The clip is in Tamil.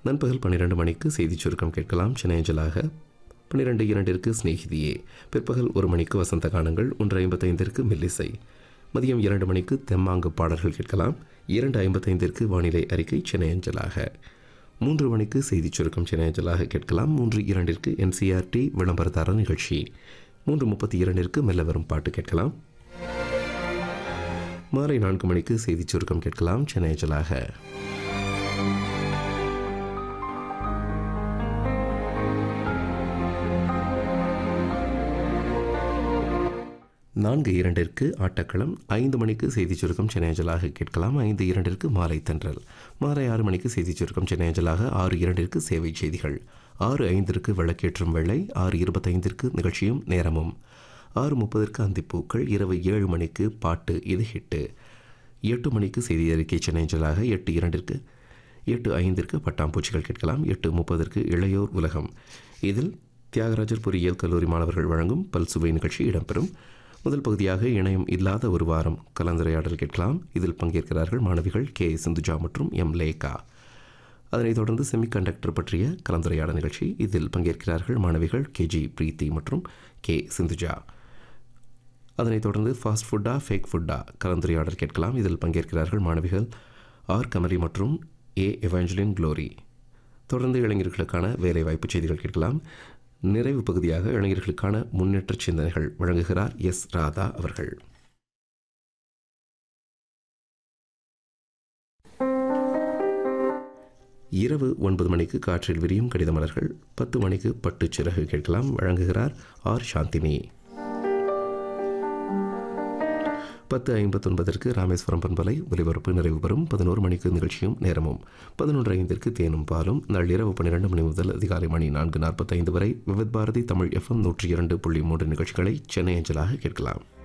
நண்பகல் பன்னிரண்டு மணிக்கு செய்திச் சுருக்கம் கேட்கலாம் சென்னை அஞ்சலாக பன்னிரெண்டு இரண்டிற்கு சிநேகிதியே பிற்பகல் ஒரு மணிக்கு வசந்த கானங்கள் ஒன்று ஐம்பத்தைந்திற்கு மெல்லிசை மதியம் இரண்டு மணிக்கு தெம்மாங்கு பாடல்கள் கேட்கலாம் இரண்டு ஐம்பத்தைந்திற்கு வானிலை அறிக்கை சென்னை அஞ்சலாக மூன்று மணிக்கு செய்திச் சுருக்கம் சென்னை அஞ்சலாக கேட்கலாம் மூன்று இரண்டிற்கு என்சிஆர்டி விளம்பரதார நிகழ்ச்சி மூன்று முப்பத்தி இரண்டிற்கு மெல்ல வரும் பாட்டு கேட்கலாம் மாலை நான்கு மணிக்கு செய்திச் சுருக்கம் கேட்கலாம் சென்னை அஞ்சலாக நான்கு இரண்டிற்கு ஆட்டக்களம் ஐந்து மணிக்கு செய்திச் சுருக்கம் சென்னை அஞ்சலாக கேட்கலாம் ஐந்து இரண்டிற்கு மாலை தென்றல் மாலை ஆறு மணிக்கு செய்திச் சுருக்கம் சென்னை அஞ்சலாக ஆறு இரண்டிற்கு சேவை செய்திகள் ஆறு ஐந்திற்கு விளக்கேற்றும் வேளை ஆறு இருபத்தைந்திற்கு நிகழ்ச்சியும் நேரமும் ஆறு முப்பதற்கு அந்திப்பூக்கள் இரவு ஏழு மணிக்கு பாட்டு இது ஹிட்டு எட்டு மணிக்கு செய்தி அறிக்கை சென்னை அஞ்சலாக எட்டு இரண்டிற்கு எட்டு ஐந்திற்கு பட்டாம்பூச்சிகள் கேட்கலாம் எட்டு முப்பதற்கு இளையோர் உலகம் இதில் தியாகராஜர் பொறியியல் கல்லூரி மாணவர்கள் வழங்கும் பல்சுவை நிகழ்ச்சி இடம்பெறும் முதல் பகுதியாக இணையம் இல்லாத ஒரு வாரம் கலந்துரையாடல் கேட்கலாம் இதில் பங்கேற்கிறார்கள் மாணவிகள் கே சிந்துஜா மற்றும் எம் லேகா அதனைத் தொடர்ந்து செமிகண்டக்டர் பற்றிய கலந்துரையாடல் நிகழ்ச்சி இதில் பங்கேற்கிறார்கள் மாணவிகள் கே ஜி பிரீத்தி மற்றும் கே சிந்துஜா அதனைத் தொடர்ந்து ஃபாஸ்ட் ஃபுட்டா ஃபேக் ஃபுட்டா கலந்துரையாடல் கேட்கலாம் இதில் பங்கேற்கிறார்கள் மாணவிகள் ஆர் கமலி மற்றும் ஏ எவாஞ்சலின் க்ளோரி தொடர்ந்து இளைஞர்களுக்கான வேலைவாய்ப்பு செய்திகள் கேட்கலாம் நிறைவு பகுதியாக இளைஞர்களுக்கான முன்னேற்ற சிந்தனைகள் வழங்குகிறார் எஸ் ராதா அவர்கள் இரவு ஒன்பது மணிக்கு காற்றில் விரியும் கடித மலர்கள் பத்து மணிக்கு பட்டுச் சிறகு கேட்கலாம் வழங்குகிறார் ஆர் சாந்தினி பத்து ஐம்பத்தொன்பதற்கு ராமேஸ்வரம் பண்பலை ஒலிபரப்பு நிறைவு பெறும் பதினோரு மணிக்கு நிகழ்ச்சியும் நேரமும் பதினொன்று ஐந்திற்கு தேனும் பாலும் நள்ளிரவு பன்னிரண்டு மணி முதல் அதிகாலை மணி நான்கு நாற்பத்தைந்து வரை விவித் பாரதி தமிழ் எஃப்எம் நூற்றி இரண்டு புள்ளி மூன்று நிகழ்ச்சிகளை சென்னை அஞ்சலாக கேட்கலாம்